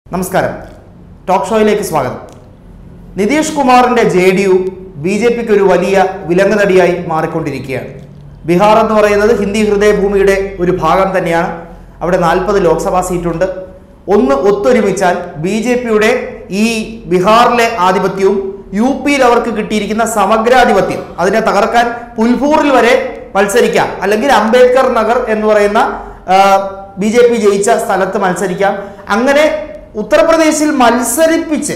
നമസ്കാരം ടോക്ക് ഷോയിലേക്ക് സ്വാഗതം നിതീഷ് കുമാറിന്റെ J D U B J പിക്ക് ഒരു വലിയ വിലങ്ങുതടിയായി മാറിക്കൊണ്ടിരിക്കുകയാണ് ബീഹാർ എന്ന് പറയുന്നത് ഹിന്ദി ഹൃദയഭൂമിയുടെ ഒരു ഭാഗം തന്നെയാണ് അവിടെ നാൽപ്പത് ലോക്സഭാ സീറ്റുണ്ട് ഒന്ന് ഒത്തൊരുമിച്ചാൽ ബി ജെ പിയുടെ ഈ ബീഹാറിലെ ആധിപത്യവും യു പിയിൽ അവർക്ക് കിട്ടിയിരിക്കുന്ന സമഗ്രാധിപത്യം അതിനെ തകർക്കാൻ പുൽപൂറിൽ വരെ മത്സരിക്കാം അല്ലെങ്കിൽ അംബേദ്കർ നഗർ എന്ന് പറയുന്ന ബി ജെ പി ജയിച്ച സ്ഥലത്ത് മത്സരിക്കാം അങ്ങനെ ഉത്തർപ്രദേശിൽ മത്സരിപ്പിച്ച്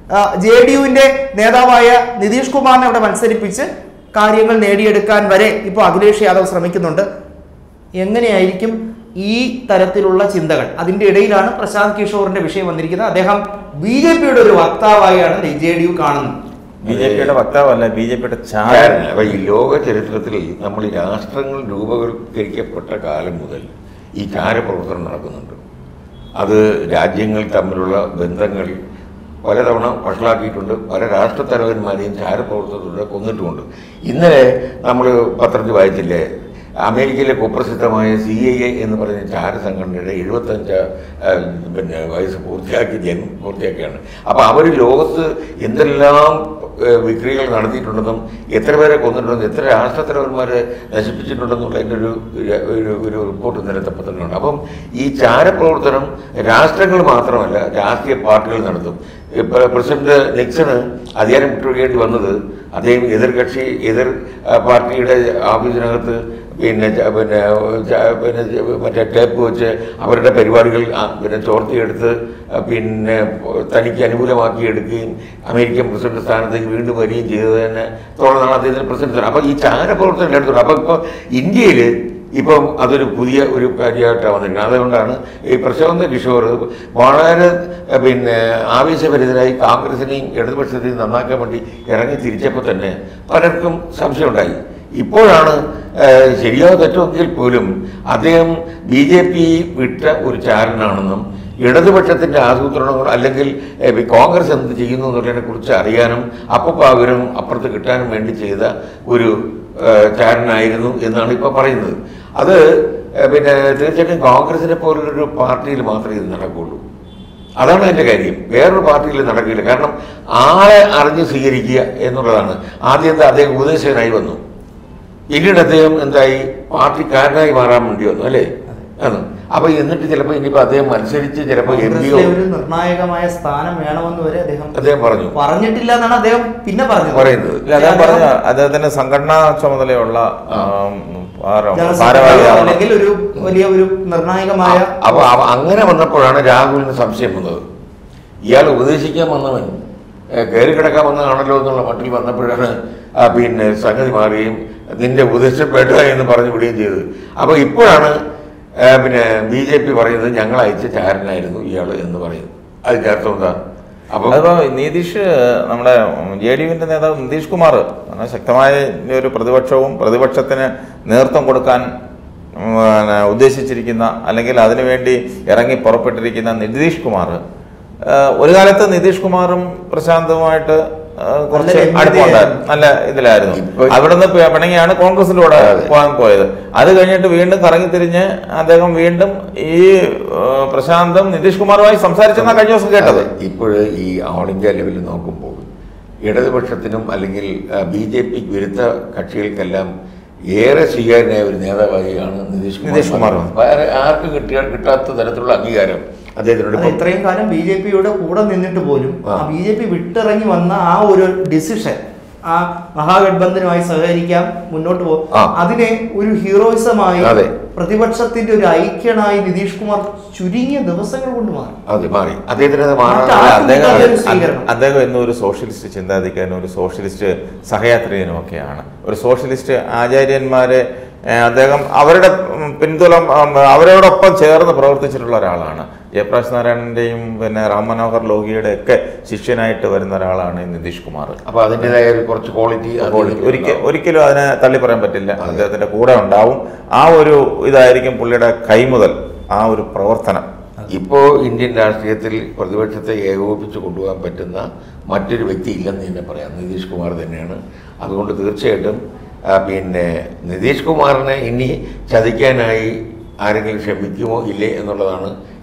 ജെ ഡി യുവിന്റെ നേതാവായ നിതീഷ് കുമാറിനെ അവിടെ മത്സരിപ്പിച്ച് കാര്യങ്ങൾ നേടിയെടുക്കാൻ വരെ ഇപ്പോൾ അഖിലേഷ് യാദവ് ശ്രമിക്കുന്നുണ്ട് എങ്ങനെയായിരിക്കും ഈ തരത്തിലുള്ള ചിന്തകൾ അതിന്റെ ഇടയിലാണ് പ്രശാന്ത് കിഷോറിന്റെ വിഷയം വന്നിരിക്കുന്നത് അദ്ദേഹം ബി ജെ പിയുടെ ഒരു വക്താവായാണ് ജെ ഡി യു കാണുന്നത് ബി ജെ പിയുടെ വക്താവല്ല ബി ജെ പിയുടെ ചാരൻ ചാരൻ അപ്പൊ ഈ ലോക ചരിത്രത്തിൽ നമ്മൾ ഈ രാഷ്ട്രങ്ങൾ രൂപവൽക്കരിക്കപ്പെട്ട കാലം മുതൽ ഈ ചാരപ്രവർത്തനം നടക്കുന്നുണ്ട് അത് രാജ്യങ്ങൾ തമ്മിലുള്ള ബന്ധങ്ങൾ പലതവണ വഷളാക്കിയിട്ടുണ്ട് പല രാഷ്ട്രത്തലവന്മാരെയും ചാരപ്രവർത്തനത്തിലൂടെ കൊന്നിട്ടുമുണ്ട് ഇന്നലെ നമ്മൾ പത്രത്തിൽ വായിച്ചില്ലേ അമേരിക്കയിലെ കുപ്രസിദ്ധമായ സി ഐ എ എന്ന് പറയുന്ന ചാര സംഘടനയുടെ എഴുപത്തഞ്ച് പിന്നെ വയസ്സ് പൂർത്തിയാക്കി ജന്മം പൂർത്തിയാക്കിയാണ് അപ്പോൾ അവർ ലോകത്ത് എന്തെല്ലാം ഏഹ്, വിക്രികൾ നടത്തിയിട്ടുണ്ടെന്നും എത്ര പേരെ കൊന്നിട്ടുണ്ടെന്നും എത്ര രാഷ്ട്രത്തലവന്മാരെ നശിപ്പിച്ചിട്ടുണ്ടെന്നുള്ളതിൻ്റെ ഒരു ഒരു ഒരു റിപ്പോർട്ട് ഇന്നലത്തെ പത്രത്തിലുണ്ട് അപ്പം ഈ ചാരപ്രവർത്തനം രാഷ്ട്രങ്ങൾ മാത്രമല്ല രാഷ്ട്രീയ പാർട്ടികൾ നടത്തും ഇപ്പൊ പ്രസിഡന്റ് നിക്സണ് അധികാരം വിട്ടുകൊടുക്കേണ്ടി വന്നത് അദ്ദേഹം എതിർകക്ഷി എതിർ ആ, പാർട്ടിയുടെ ഓഫീസിനകത്ത് പിന്നെ ച- പിന്നെ ച- പിന്നെ ച- മറ്റേ ടേപ്പ് വെച്ച് അവരുടെ പരിപാടികൾ ആ, പിന്നെ ചോർത്തിയെടുത്ത് ആ, പിന്നെ തനിക്ക് അനുകൂലമാക്കി എടുക്കുകയും അമേരിക്കൻ പ്രസിഡന്റ് സ്ഥാനത്തേക്ക് വീണ്ടും വരികയും ചെയ്തതിന് തുടർന്നാണ് അദ്ദേഹത്തിന് പ്രസിഡന്റ് അപ്പോൾ ഈ ചാരപ്രവർത്തനം എല്ലായിടത്തും അപ്പോൾ ഇപ്പോൾ ഇന്ത്യയിൽ ഇപ്പം അതൊരു പുതിയ ഒരു കാര്യമായിട്ടാണ് വന്നിരിക്കുന്നത് അതുകൊണ്ടാണ് ഈ പ്രശാന്ത് കിഷോർ വളരെ ഏഹ്, പിന്നെ ആവേശഭരിതരായി കോൺഗ്രസിനെയും ഇടതുപക്ഷത്തെയും നന്നാക്കാൻ വേണ്ടി ഇറങ്ങി തിരിച്ചപ്പോൾ തന്നെ പലർക്കും സംശയമുണ്ടായി ഇപ്പോഴാണ് ഏഹ്, ശരിയോ തെറ്റോങ്കിൽ പോലും അദ്ദേഹം ബി ജെ പി വിട്ട ഒരു ചാരനാണെന്നും ഇടതുപക്ഷത്തിന്റെ ആസൂത്രണങ്ങൾ അല്ലെങ്കിൽ ഏഹ്, കോൺഗ്രസ് എന്ത് ചെയ്യുന്നു എന്നുള്ളതിനെ കുറിച്ച് അറിയാനും അപ്പപ്പാവിനും അപ്പുറത്ത് കിട്ടാനും വേണ്ടി ചെയ്ത ഒരു ഏഹ്, ചാരനായിരുന്നു എന്നാണ് ഇപ്പോൾ പറയുന്നത് അത് ഏഹ്, പിന്നെ തീർച്ചയായിട്ടും കോൺഗ്രസിനെ പോലുള്ളൊരു പാർട്ടിയിൽ മാത്രമേ ഇത് നടക്കുകയുള്ളൂ അതാണ് എൻ്റെ കാര്യം വേറൊരു പാർട്ടിയിൽ നടക്കില്ല കാരണം ആളെ അറിഞ്ഞ് സ്വീകരിക്കുക എന്നുള്ളതാണ് ആദ്യം എന്താ അദ്ദേഹം ഉപദേശകനായി വന്നു പിന്നീട് അദ്ദേഹം എന്തായി പാർട്ടിക്കാരനായി മാറാൻ വേണ്ടി വന്നു അല്ലേ ആണ് അപ്പൊ എന്നിട്ട് ചിലപ്പോൾ ഇനിയിപ്പോൾ അദ്ദേഹം മത്സരിച്ച് ചിലപ്പോൾ എം പിയോ കോൺഗ്രസിലെ ഒരു നിർണായകമായ സ്ഥാനം വേണമെന്ന് വരെ അദ്ദേഹം അദ്ദേഹം പറഞ്ഞു പറഞ്ഞിട്ടില്ല എന്നാണ് അദ്ദേഹം പിന്നെ പറഞ്ഞത് പറയുന്നത് ഇല്ല, അദ്ദേഹം പറഞ്ഞ അദ്ദേഹത്തിന് സംഘടനാ ചുമതലയുള്ള ആം, ഭാര- ജനറൽ സെക്രട്ടറി ഭാരവാഹിയാവണം. അല്ലെങ്കിൽ ഒരു വലിയ ഒരു നിർണായകമായ അപ്പൊ അവ- അങ്ങനെ വന്നപ്പോഴാണ് രാഹുലിന് സംശയം വന്നത് ഇയാൾ ഉപദേശിക്കാൻ വന്നവൻ ഏഹ്, കയറി കിടക്കാൻ വന്നതാണല്ലോ എന്നുള്ള മട്ടിൽ വന്നപ്പോഴാണ് ആ, പിന്നെ സംഗതി മാറുകയും നിന്റെ ഉപദേശം വേണ്ട എന്ന് പറഞ്ഞു വിടുകയും ചെയ്തത് അപ്പൊ ഇപ്പോഴാണ് ഏഹ്, പിന്നെ ബി ജെ പി പറയുന്നത് ഞങ്ങൾ അയച്ച ചാരനായിരുന്നു ഇയാൾ എന്ന് പറയുന്നത് അതിന്റെ അർത്ഥം എന്താ അപ്പൊ അതിപ്പോ നിതീഷ് നമ്മുടെ ജെ ഡി യുവിന്റെ നേതാവ് നിതീഷ് കുമാർ അങ്ങനെ ശക്തമായ ഒരു പ്രതിപക്ഷവും പ്രതിപക്ഷത്തിന് നേതൃത്വം കൊടുക്കാൻ ഉം, പിന്നെ ഉദ്ദേശിച്ചിരിക്കുന്ന അല്ലെങ്കിൽ അതിനുവേണ്ടി ഇറങ്ങി പുറപ്പെട്ടിരിക്കുന്ന നിതീഷ് കുമാർ ഏഹ്, ഒരു കാലത്ത് നിതീഷ് കുമാറും പ്രശാന്തുമായിട്ട് ഏഹ്, കുറച്ച് നല്ല അടുപ്പമുണ്ടായിരുന്നു നല്ല ഇതിലായിരുന്നു ഇപ്പൊ- അവിടുന്ന് പി- പിണങ്ങിയാണ് കോൺഗ്രസിലൂടെ അതെ. പോകാൻ പോയത് അത് കഴിഞ്ഞിട്ട് വീണ്ടും കറങ്ങി തിരിഞ്ഞ് അദ്ദേഹം വീണ്ടും ഈ ഏഹ്, പ്രശാന്തും നിതീഷ് കുമാറുമായി സംസാരിച്ചെന്നാ കഴിഞ്ഞ ദിവസം കേട്ടത് ഇപ്പോഴ് ഈ ഓൾ ഇന്ത്യ ലെവലിൽ നോക്കുമ്പോൾ ഇടതുപക്ഷത്തിനും അല്ലെങ്കിൽ ബി ജെ പി വിരുദ്ധ കക്ഷികൾക്കെല്ലാം ഏറെ സ്വീകാര്യനായ ഒരു നേതാവായാണ് നിതീഷ് കുമാർ നിതീഷ് കുമാർ. വേറെ ആർക്കും കിട്ടിയ കിട്ടാത്ത തരത്തിലുള്ള അംഗീകാരം അദ്ദേഹത്തിനോട് അത് ഇപ്പം ഇത്രയും കാലം ബി ജെ പിയുടെ കൂടെ നിന്നിട്ട് പോലും ആ. ആ ബി ജെ പി വിട്ടിറങ്ങി വന്ന ആ ഒരു ഡിസിഷൻ ആ മഹാഗഡ്ബന്ധനുമായി സഹകരിക്കാം മുന്നോട്ട് പോകും ആ. അതിനെ ഒരു ഹീറോയിസമായി അതെ. പ്രതിപക്ഷത്തിന്റെ ഒരു ഐക്യനായി നിതീഷ് കുമാർ ചുരുങ്ങിയ ദിവസങ്ങൾ കൊണ്ട് മാറി അത് മാറി അദ്ദേഹത്തിന് അത് മാറാൻ മറ്റാ- അല്ല, ആർക്കും അദ്ദേഹം കിട്ടാത്ത ഒരു അദ്ദേ- സ്വീകരണം. അദ്ദേഹം എന്നും ഒരു സോഷ്യലിസ്റ്റ് ചിന്താധിക്കാരനും ഒരു സോഷ്യലിസ്റ്റ് സഹയാത്രികനും ഒക്കെയാണ് ഒരു സോഷ്യലിസ്റ്റ് ആചാര്യന്മാരെ ഏഹ്, അദ്ദേഹം അവരുടെ ഉം, പിന്തുണ ഉം, അവരോടൊപ്പം ചേർന്ന് പ്രവർത്തിച്ചിട്ടുള്ള ഒരാളാണ് ജയപ്രകാശ് നാരായണന്റെയും പിന്നെ റാം മനോഹർ ലോഹിയുടെ ഒക്കെ ശിഷ്യനായിട്ട് വരുന്ന ഒരാളാണ് ഈ നിതീഷ് കുമാർ അപ്പൊ അതിൻ്റെതായ ഒരു കുറച്ച് ക്വാളിറ്റി ഒരിക്കൽ ഒരിക്കലും അതിനെ തള്ളി പറയാൻ പറ്റില്ല അദ്ദേഹത്തിന്റെ കൂടെ ഉണ്ടാവും ആ ഒരു ഇതായിരിക്കും പുള്ളിയുടെ കൈമുതൽ ആ ഒരു പ്രവർത്തനം ഇപ്പോ ഇന്ത്യൻ രാഷ്ട്രീയത്തിൽ പ്രതിപക്ഷത്തെ ഏകോപിപ്പിച്ച് കൊണ്ടുപോകാൻ പറ്റുന്ന മറ്റൊരു വ്യക്തി ഇല്ലെന്ന് തന്നെ പറയാം നിതീഷ് കുമാർ തന്നെയാണ് അതുകൊണ്ട് തീർച്ചയായിട്ടും ആ, പിന്നെ നിതീഷ് കുമാറിനെ ഇനി ചതിക്കാനായി ആരെങ്കിലും ശ്രമിക്കുമോ ഇല്ലേ എന്നുള്ളതാണ്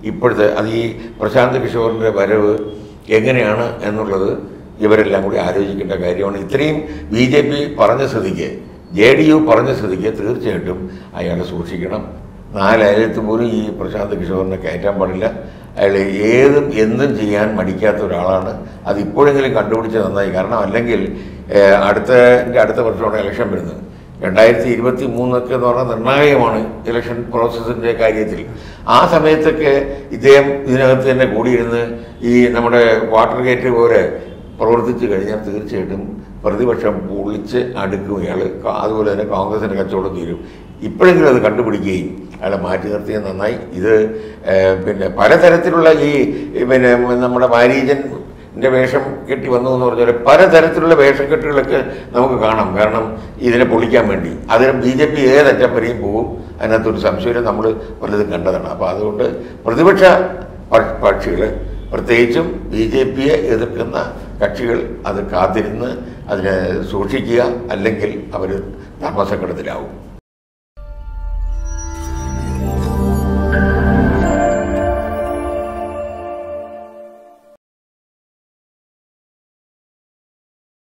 ഇപ്പോഴത്തെ അത് ഈ പ്രശാന്ത് കിഷോറിൻ്റെ വരവ് എങ്ങനെയാണ് എന്നുള്ളത് ഇവരെല്ലാം കൂടി ആലോചിക്കേണ്ട കാര്യമാണ് ഇത്രയും ബി ജെ പി പറഞ്ഞ സ്ഥിതിക്ക് ജെ ഡി യു പറഞ്ഞ സ്ഥിതിക്ക് തീർച്ചയായിട്ടും അയാളെ സൂക്ഷിക്കണം നാലയലത്ത് പോലും ഈ പ്രശാന്ത് കിഷോറിനെ കയറ്റാൻ പാടില്ല അയാൾ ഏതും എന്തും ചെയ്യാൻ മടിക്കാത്ത ഒരാളാണ് അത് ഇപ്പോഴെങ്കിലും കണ്ടുപിടിച്ച് നന്നായി കാരണം അല്ലെങ്കിൽ ഏഹ്, അടുത്ത എൻ്റെ അടുത്ത വർഷമാണ് ഇലക്ഷൻ വരുന്നത് രണ്ടായിരത്തി ഇരുപത്തി മൂന്നൊക്കെ എന്ന് പറഞ്ഞാൽ നിർണായകമാണ് ഇലക്ഷൻ പ്രോസസ്സിൻ്റെ കാര്യത്തിൽ ആ സമയത്തൊക്കെ ഇദ്ദേഹം ഇതിനകത്ത് തന്നെ കൂടിയിരുന്ന് ഈ നമ്മുടെ വാട്ടർ ഗേറ്റ് പോലെ പ്രവർത്തിച്ചു കഴിഞ്ഞാൽ തീർച്ചയായിട്ടും പ്രതിപക്ഷം പൊളിച്ച് അടുക്കും ഇയാൾ അതുപോലെ തന്നെ കോൺഗ്രസിൻ്റെ കച്ചവടം തീരും ഇപ്പോഴെങ്കിലും അത് കണ്ടുപിടിക്കുകയും അയാളെ മാറ്റി നിർത്തിയത് നന്നായി ഇത് ഏഹ്, പിന്നെ പലതരത്തിലുള്ള ഈ ഈ പിന്നെ നമ്മുടെ മാരീജൻ്റെ വേഷം കെട്ടി വന്നു എന്ന് പറഞ്ഞാൽ പലതരത്തിലുള്ള വേഷക്കെട്ടുകളൊക്കെ നമുക്ക് കാണാം കാരണം ഇതിനെ പൊളിക്കാൻ വേണ്ടി അതിന് ബി ജെ പി ഏതറ്റം വരെയും പോകും അതിനകത്തൊരു സംശയം നമ്മൾ പലതും കണ്ടതാണ് അപ്പോൾ അതുകൊണ്ട് പ്രതിപക്ഷ പക്ഷികൾ പ്രത്യേകിച്ചും ബി ജെ പിയെ എതിർക്കുന്ന കക്ഷികൾ അത് കാത്തിരുന്ന് അതിനെ സൂക്ഷിക്കുക അല്ലെങ്കിൽ അവർ ധർമ്മസങ്കടത്തിലാവും